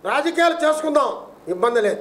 రాజకీయాలు చేసుకుందాం ఇబ్బంది లేదు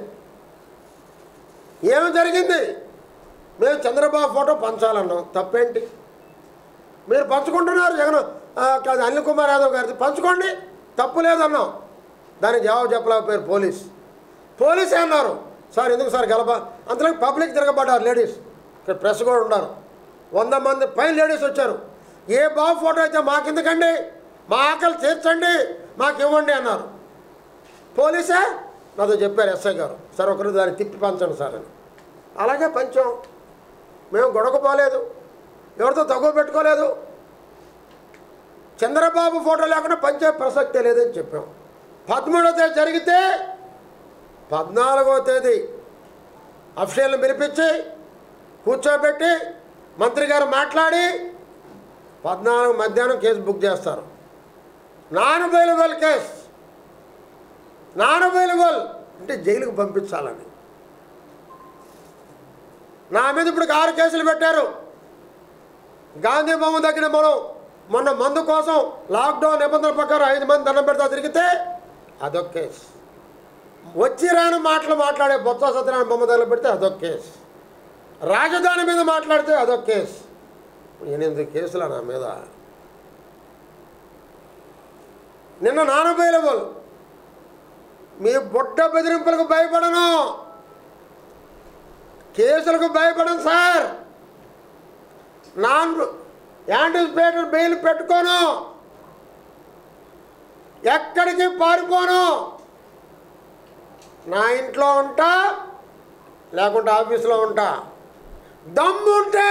ఏమి జరిగింది మేము చంద్రబాబు ఫోటో పంచాలన్నాం తప్పేంటి మీరు పంచుకుంటున్నారు జగన్ ఆ, కాదు అనిల్ కుమార్ యాదవ్ గారిది పంచుకోండి తప్పు లేదన్నాం దానికి జవాబు చెప్పలేకపోయారు పోలీస్ పోలీసే అన్నారు సార్ ఎందుకు సార్ గెలప అంతలో పబ్లిక్ తిరగబడ్డారు లేడీస్ ఇక్కడ ప్రెస్ కూడా ఉన్నారు వంద మంది పైన లేడీస్ వచ్చారు ఏ బాబు ఫోటో అయితే మాకెందుకండి మా ఆకలి తీర్చండి మాకు ఇవ్వండి అన్నారు పోలీసే నాతో చెప్పారు ఎస్ఐ గారు సార్ ఒకరు దాన్ని తిప్పి పంచండి సార్ అని అలాగే పంచాం మేము గొడవకపోలేదు ఎవరితో తక్కువ పెట్టుకోలేదు చంద్రబాబు ఫోటో లేకుండా పంచే ప్రసక్తే లేదని చెప్పాం పదమూడవ తేదీ జరిగితే పద్నాలుగో తేదీ అఫీషియల్ని పిలిపించి కూర్చోబెట్టి మంత్రి గారు మాట్లాడి పద్నాలుగు మధ్యాహ్నం కేసు బుక్ చేస్తారు non available case non available అంటే జైలుకు పంపించాలని నా మీద ఇప్పుడు ఆరు కేసులు పెట్టారు గాంధీ బొమ్మ దగ్గర మనం మొన్న మందు కోసం లాక్డౌన్ నిబంధనల ప్రకారం ఐదు మంది దండం పెడతా తిరిగితే అదొక కేసు వచ్చి రాని మాటలు మాట్లాడే బొత్స సత్యనారాయణ బొమ్మ దగ్గర పెడితే అదొక కేసు రాజధాని మీద మాట్లాడితే అదొక కేసు ఎనిమిది కేసులు నా మీద నిన్న నాన్ అవైలబుల్ మీ బుడ్డ బెదిరింపులకు భయపడను కేసులకు భయపడను సార్ నాన్ యాంటిసిపేటెడ్ బెయిల్ పెట్టుకోను ఎక్కడికి పారిపోను నా ఇంట్లో ఉంటా లేకుంటే ఆఫీసులో ఉంటా దమ్ముంటే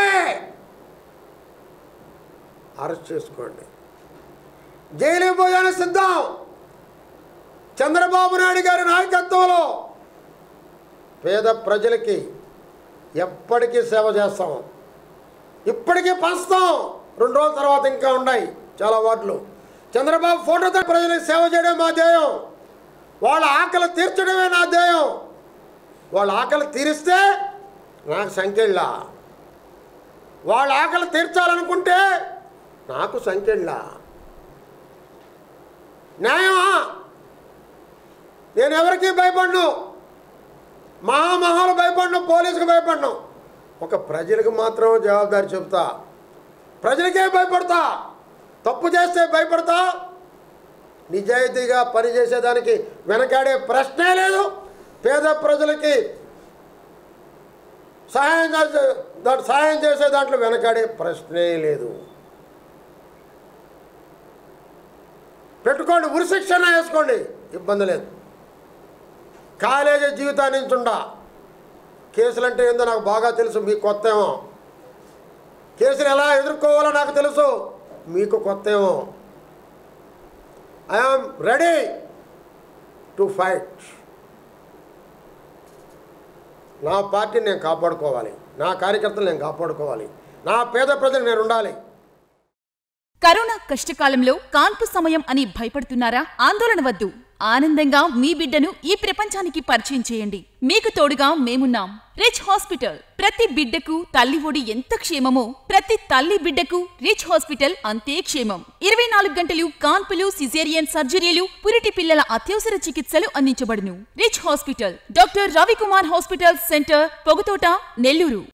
అరెస్ట్ చేసుకోండి జైలు పోయాను సిద్ధం చంద్రబాబు నాయుడు గారి నాయకత్వంలో పేద ప్రజలకి ఎప్పటికీ సేవ చేస్తాం ఇప్పటికీ పంచుతాం రెండు రోజుల తర్వాత ఇంకా ఉన్నాయి చాలా వార్డులు చంద్రబాబు ఫోటోతో ప్రజలకు సేవ చేయడం మా ధ్యేయం వాళ్ళ ఆకలి తీర్చడమే నా ధ్యేయం వాళ్ళ ఆకలి తీరిస్తే నాకు సంఖ్యళ్ళ వాళ్ళ ఆకలి తీర్చాలనుకుంటే నాకు సంఖ్యళ్ళ న్యాయమా నేను ఎవరికి భయపడను మహామహాలు భయపడను పోలీసుకు భయపడను ఒక ప్రజలకు మాత్రం జవాబుదారి చెబుతా ప్రజలకే భయపడతా తప్పు చేస్తే భయపడతా నిజాయితీగా పనిచేసేదానికి వెనకాడే ప్రశ్నే లేదు పేద ప్రజలకి సహాయం చేసే దాంట్లో సహాయం చేసే దాంట్లో వెనకాడే ప్రశ్నే లేదు పెట్టుకోండి ఉరిశిక్షణ వేసుకోండి ఇబ్బంది లేదు కాలేజీ జీవితాన్ని నుంచుండా కేసులు అంటే ఏందో నాకు బాగా తెలుసు మీకు కొత్త ఏమో కేసులు ఎలా ఎదుర్కోవాలో నాకు తెలుసు మీకు కొత్త ఏమో ఐఆమ్ రెడీ టు ఫైట్ నా పార్టీని నేను కాపాడుకోవాలి నా కార్యకర్తలు నేను కాపాడుకోవాలి నా పేద ప్రజలు నేను ఉండాలి కరోనా కష్టకాలంలో కాన్పు సమయం అని భయపడుతున్నారా ఆందోళన వద్దు ఆనందంగా మీ బిడ్డను ఈ ప్రపంచానికి పరిచయం చేయండి మీకు తోడుగా మేమున్నాం రిచ్ హాస్పిటల్ ప్రతి బిడ్డకు తల్లి ఒడి ఎంత క్షేమమో ప్రతి తల్లి బిడ్డకు రిచ్ హాస్పిటల్ అంతే క్షేమం ఇరవై నాలుగు గంటలు కాన్పులు సిజేరియన్ సర్జరీలు పురిటి పిల్లల అత్యవసర చికిత్సలు అందించబడును rich hospital doctor Ravikumar hospital centre Pogathota Nellore